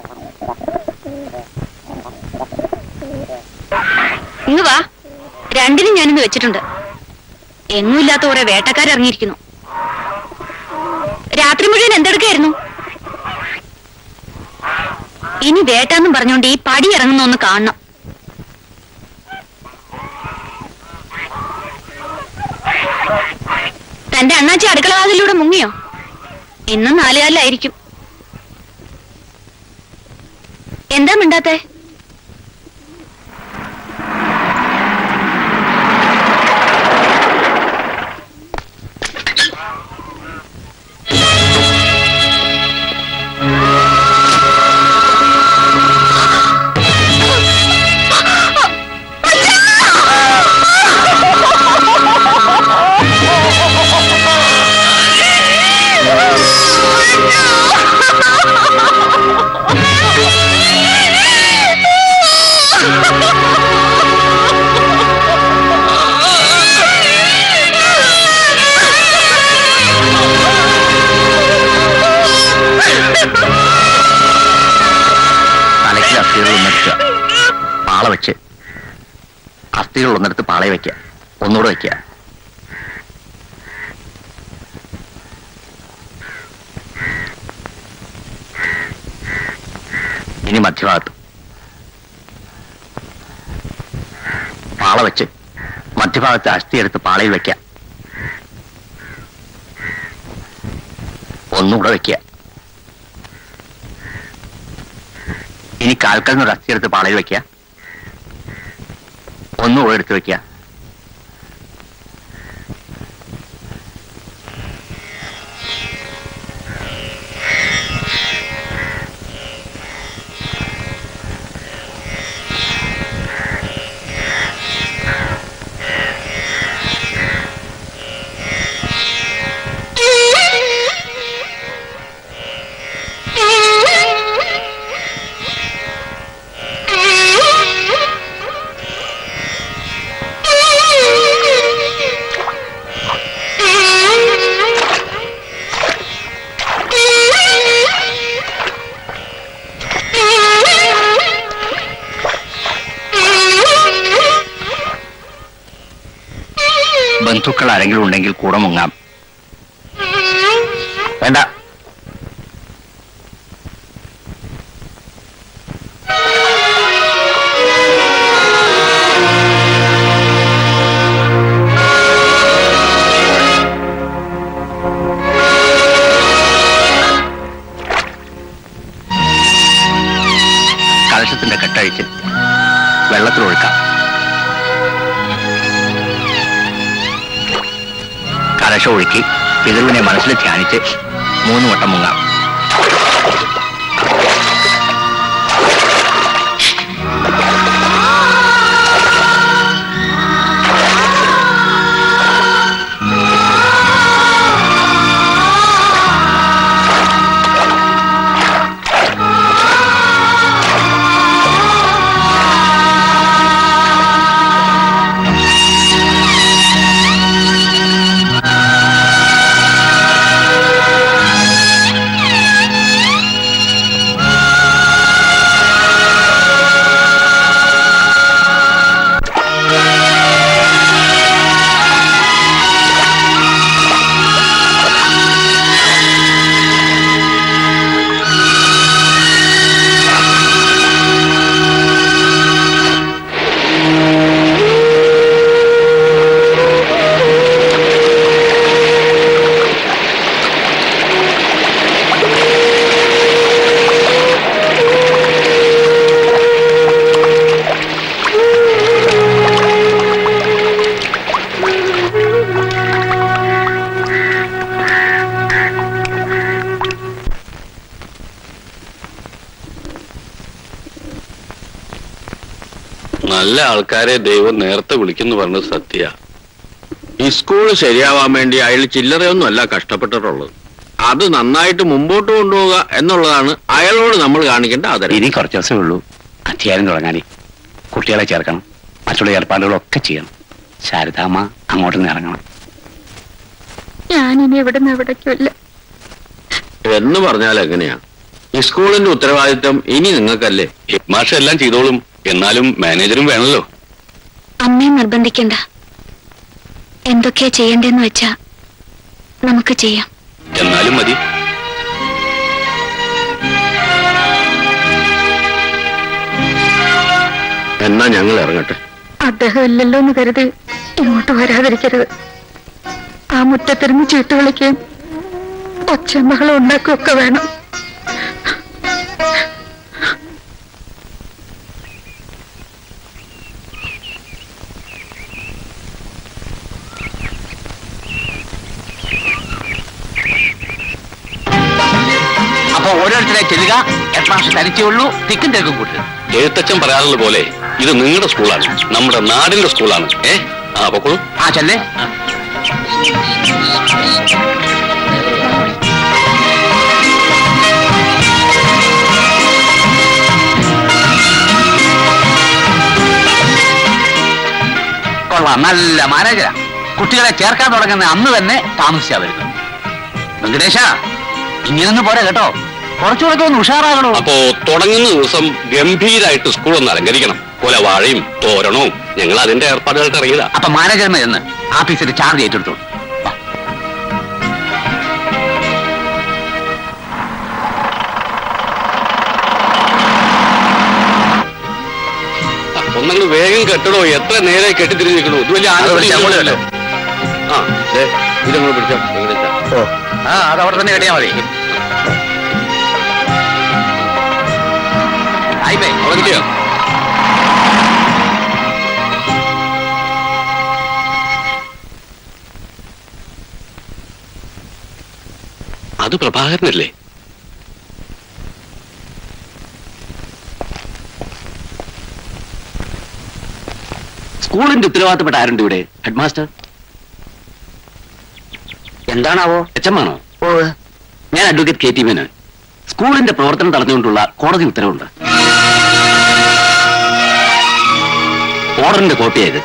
ഇങ്ങ് വാ രണ്ടിനും ഞാനിന്ന് വെച്ചിട്ടുണ്ട് എങ്ങുമില്ലാത്ത കുറെ വേട്ടക്കാരിറങ്ങിയിരിക്കുന്നു രാത്രി മുഴുവൻ എന്തെടുക്കായിരുന്നു ഇനി വേട്ടാന്നും പറഞ്ഞുകൊണ്ട് ഈ പടി ഇറങ്ങുന്ന ഒന്ന് കാണണം തന്റെ അണ്ണാച്ചി അടുക്കളവാതിലൂടെ മുങ്ങിയോ ഇന്നും നാലുകാലിലായിരിക്കും എന്താ മിണ്ടാത്തേ തലയ്ക്ക് അസ്ഥികൾ ഒന്നെടുക്കുക പാള വെച്ച് അസ്ഥികൾ ഒന്നെടുത്ത് പാളയെ വെക്കുക ഒന്നുകൂടെ വെക്കുക ഇനി മധ്യഭാഗത്ത് പാള വെച്ച് മധ്യഭാഗത്ത് അസ്ഥി എടുത്ത് പാളയിൽ വെക്കുക ഒന്നുകൂടെ വെക്കുക ഇനി കാൽക്കൽ നിന്ന് ഒരു അസ്ഥി എടുത്ത് പാളയിൽ വെക്കുക ഒന്നുകൂടെ എടുത്ത് വെക്കുക ബന്ധുക്കൾ ആരെങ്കിലും ഉണ്ടെങ്കിൽ കൂടെ മുങ്ങാം വേണ്ട കലശത്തിന്റെ കെട്ടഴിച്ച് വെള്ളത്തിലൊഴുക്കാം കലശം ഒഴുക്കി പിതൃവിനെ മനസ്സിൽ ധ്യാനിച്ച് മൂന്ന് വട്ടം മുങ്ങാം നല്ല ആൾക്കാരെ ദൈവം നേരത്തെ വിളിക്കുന്നു പറഞ്ഞത് സത്യ ഈ സ്കൂൾ ശരിയാവാൻ വേണ്ടി അയാൾ ചില്ലറയൊന്നും അല്ല കഷ്ടപ്പെട്ടിട്ടുള്ളത് അത് നന്നായിട്ട് മുമ്പോട്ട് കൊണ്ടുപോവുക എന്നുള്ളതാണ് അയാളോട് നമ്മൾ കാണിക്കേണ്ട ആദരം ഇനി കുറച്ച് ദിവസമേ ഉള്ളൂ അധ്യായം തുടങ്ങാനേ കുട്ടികളെ ചേർക്കണം മറ്റുള്ള ഏർപ്പാടുകളൊക്കെ ചെയ്യണം ശാരദാമ്മ അങ്ങോട്ട് നിന്ന് ഇറങ്ങണം ഞാനിനി എവിടെ നിന്ന് എവിടേക്കുമില്ല എന്ന് പറഞ്ഞാൽ എങ്ങനെയാ ഈ സ്കൂളിന്റെ ഉത്തരവാദിത്തം ഇനി നിങ്ങൾക്കല്ലേ ഹെഡ് മാഷ് എല്ലാം ചെയ്തോളും എന്നാലും മാനേജരും വേണമല്ലോ അമ്മയെ നിർബന്ധിക്കണ്ട എന്തൊക്കെയാ ചെയ്യണ്ടെന്ന് വെച്ചാ നമുക്ക് ചെയ്യാം എന്നാലും മതി എന്നാ ഞങ്ങൾ ഇറങ്ങട്ടെ അദ്ദേഹം ഇല്ലല്ലോ എന്ന് കരുതി ഇങ്ങോട്ട് വരാതിരിക്കരുത് ആ മുറ്റത്തിരുന്ന് ചീട്ട് കളിക്കുകയും ഒച്ചമകളും ഉണ്ടാക്കുകയൊക്കെ വേണം അപ്പൊ ഓരോരുത്തരായി ചെല്ലുക ഹെഡ് മാസ്റ്റർ തനിച്ചേ ഉള്ളൂ തിക്കും തിരക്കും കൂട്ടുക എഴുത്തച്ഛൻ പറയാറുള്ള പോലെ ഇത് നിങ്ങളുടെ സ്കൂളാണ് നമ്മുടെ നാടിന്റെ സ്കൂളാണ് ഏ ആ പൊക്കോളൂ ആ ചെല്ലേ കൊള്ളാം നല്ല മാനേജരാ കുട്ടികളെ ചേർക്കാൻ തുടങ്ങുന്ന അന്ന് തന്നെ താമസിച്ചാ വരുന്നു വെങ്കടേശ ഇങ്ങനൊന്നും പോരാ കേട്ടോ കുറച്ചുകൂടെ ഒന്ന് ഉഷാറാകണോ അപ്പോ തുടങ്ങുന്ന ദിവസം ഗംഭീരായിട്ട് സ്കൂൾ ഒന്ന് അലങ്കരിക്കണം പോലെ വാഴയും തോരണവും ഞങ്ങൾ അതിന്റെ ഏർപ്പാടുകൾക്ക് ഇറങ്ങിയതാ അപ്പൊ മാനേജറിനെ ചെന്ന് ആഫീസിൽ ചാർജ് ഏറ്റെടുത്തു ഒന്നങ്ങൾ വേഗം കെട്ടണോ എത്ര നേരെ കെട്ടിത്തിരിഞ്ഞിരിക്കണോ ഇത് വലിയ അത് വിളിച്ച് അങ്ങോട്ട് ആനന്ദമല്ലോ ആ ദേ, ഇതങ്ങോട്ട് പിടിച്ചോ വെങ്കടേശ. ആ അത് അവിടെ തന്നെ കെട്ടിയാ മതി ആയിപ്പേ അവിടെ കിട്ടിയോ അത് പ്രഭാകരനല്ലേ സ്കൂളിന്റെ ഉത്തരവാദിത്തപ്പെട്ട ആരുണ്ട് ഇവിടെ ഹെഡ് മാസ്റ്റർ എന്താണാവോ എച്ചമ്മാണോ ഓ ഞാൻ അഡ്വക്കേറ്റ് കെ ടി മേനോൻ സ്കൂളിന്റെ പ്രവർത്തനം തടഞ്ഞുകൊണ്ടുള്ള കോടതി ഉത്തരവുണ്ട് ഓർഡറിന്റെ കോപ്പിയായത്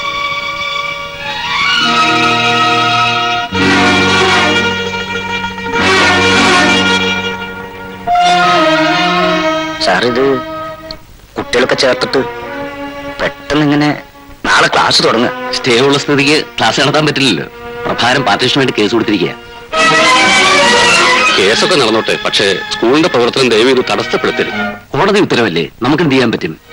സാർ ഇത് കുട്ടികളൊക്കെ ചേർത്തിട്ട് പെട്ടെന്ന് ഇങ്ങനെ നാളെ ക്ലാസ് തുടങ്ങുക സ്റ്റേ ഉള്ള സ്ഥിതിക്ക് ക്ലാസ് നടത്താൻ പറ്റില്ലല്ലോ പ്രഭാരം പാർട്ടീഷനുമായിട്ട് കേസ് കൊടുത്തിരിക്കുക കേസൊക്കെ നടന്നോട്ടെ പക്ഷേ സ്കൂളിന്റെ പ്രവർത്തനം ദയവ് ഇത് തടസ്സപ്പെടുത്തരുത് കോടതി ഉത്തരവല്ലേ നമുക്ക് എന്ത് ചെയ്യാൻ പറ്റും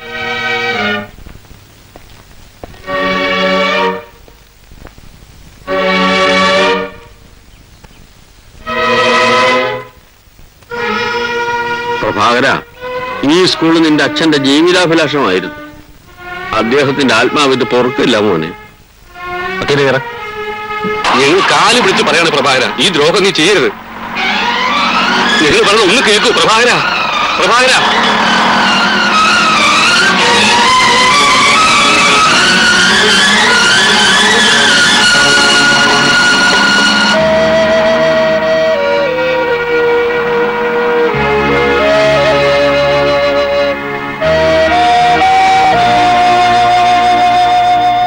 പ്രഭാകര ഈ സ്കൂൾ നിന്റെ അച്ഛന്റെ ജീവിതാഭിലാഷമായിരുന്നു അദ്ദേഹത്തിന്റെ ആത്മാവിത് പൊറുക്കില്ല മോനെ ഞങ്ങൾ കാല് പിടിച്ച് പറയാണ് പ്രഭാകര ഈ ദ്രോഹം നീ ചെയ്യരുത് ഞങ്ങൾ പറഞ്ഞ ഒന്ന് കേൾക്കൂ പ്രഭാകര പ്രഭാകര